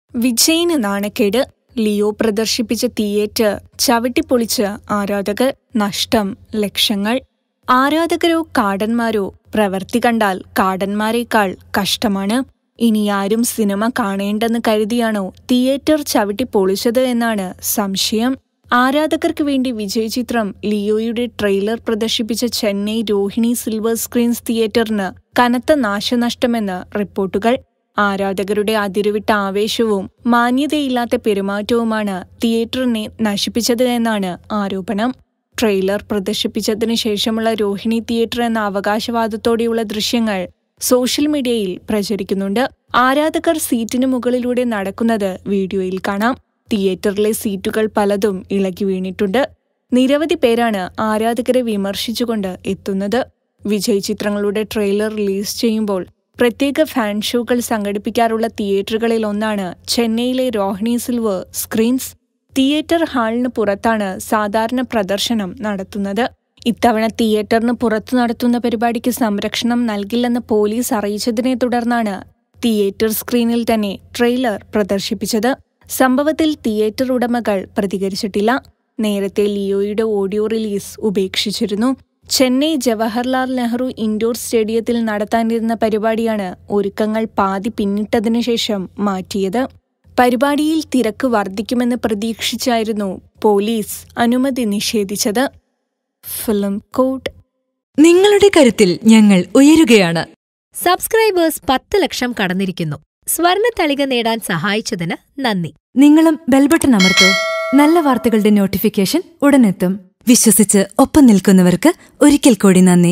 വിജയിന് നാണക്കേട് Leo പ്രദർശിപ്പിച്ച theatre ചവിട്ടിപ്പൊളിച്ച് ആരാധകർ നഷ്ടം ലക്ഷങ്ങൾ ആരാധകരോ കാടന്മാരോ പ്രവൃത്തി കണ്ടാൽ കാടന്മാരെക്കാൾ കഷ്ടമാണ് ഇനി ആരും സിനിമ കാണേണ്ടെന്ന് കരുതിയാണോ തിയേറ്റർ ചവിട്ടിപ്പൊളിച്ചത് എന്നാണ് സംശയം ആരാധകർക്ക് വേണ്ടി വിജയ് ചിത്രം ലിയോയുടെ ട്രെയിലർ പ്രദർശിപ്പിച്ച ചെന്നൈ രോഹിണി സിൽവർ സ്ക്രീൻസ് തിയേറ്ററിന് കനത്ത നാശനഷ്ടമെന്ന് റിപ്പോർട്ടുകൾ ആരാധകരുടെ അതിരുവിട്ട ആവേശവും മാന്യതയില്ലാത്ത പെരുമാറ്റവുമാണ് തിയേറ്ററിനെ നശിപ്പിച്ചത് എന്നാണ് ആരോപണം ട്രെയിലർ പ്രദർശിപ്പിച്ചതിനു ശേഷമുള്ള രോഹിണി തിയേറ്റർ എന്ന അവകാശവാദത്തോടെയുള്ള ദൃശ്യങ്ങൾ സോഷ്യൽ മീഡിയയിൽ പ്രചരിക്കുന്നുണ്ട് ആരാധകർ സീറ്റിന് മുകളിലൂടെ നടക്കുന്നത് വീഡിയോയിൽ കാണാം തിയേറ്ററിലെ സീറ്റുകൾ പലതും ഇളകി വീണിട്ടുണ്ട് നിരവധി പേരാണ് ആരാധകരെ വിമർശിച്ചുകൊണ്ട് എത്തുന്നത് വിജയ് ചിത്രങ്ങളുടെ ട്രെയിലർ റിലീസ് ചെയ്യുമ്പോൾ പ്രത്യേക ഫാൻ ഷോകൾ സംഘടിപ്പിക്കാറുള്ള തിയേറ്ററുകളിൽ ഒന്നാണ് ചെന്നൈയിലെ രോഹിണി സിൽവർ സ്ക്രീൻസ് തിയേറ്റർ ഹാളിന് പുറത്താണ് സാധാരണ പ്രദർശനം നടത്തുന്നത് ഇത്തവണ തിയേറ്ററിന് പുറത്തു നടത്തുന്ന പരിപാടിക്ക് സംരക്ഷണം നൽകില്ലെന്ന് പോലീസ് അറിയിച്ചതിനെ തുടർന്നാണ് തിയേറ്റർ സ്ക്രീനിൽ തന്നെ ട്രെയിലർ പ്രദർശിപ്പിച്ചത് സംഭവത്തിൽ തിയേറ്റർ ഉടമകൾ പ്രതികരിച്ചിട്ടില്ല നേരത്തെ ലിയോയുടെ ഓഡിയോ റിലീസ് ഉപേക്ഷിച്ചിരുന്നു ചെന്നൈ ജവഹർലാൽ നെഹ്റു ഇൻഡോർ സ്റ്റേഡിയത്തിൽ നടത്താനിരുന്ന പരിപാടിയാണ് ഒരുക്കങ്ങൾ പാതി പിന്നിട്ടതിനു ശേഷം മാറ്റിയത് പരിപാടിയിൽ തിരക്ക് വർദ്ധിക്കുമെന്ന് പ്രതീക്ഷിച്ചായിരുന്നു പോലീസ് അനുമതി നിഷേധിച്ചത് ഫിലിം കോട്ട് നിങ്ങളുടെ കരുത്തിൽ ഞങ്ങൾ ഉയരുകയാണ് സബ്സ്ക്രൈബേഴ്സ് പത്ത് ലക്ഷം കടന്നിരിക്കുന്നു സ്വർണ തളിക നേടാൻ സഹായിച്ചതിന് നന്ദി നിങ്ങളും ബെൽബട്ടൺ അമർത്തോ നല്ല വാർത്തകളുടെ നോട്ടിഫിക്കേഷൻ ഉടനെത്തും വിശ്വസിച്ച് ഒപ്പം നിൽക്കുന്നവർക്ക് ഒരിക്കൽ കൂടി നന്ദി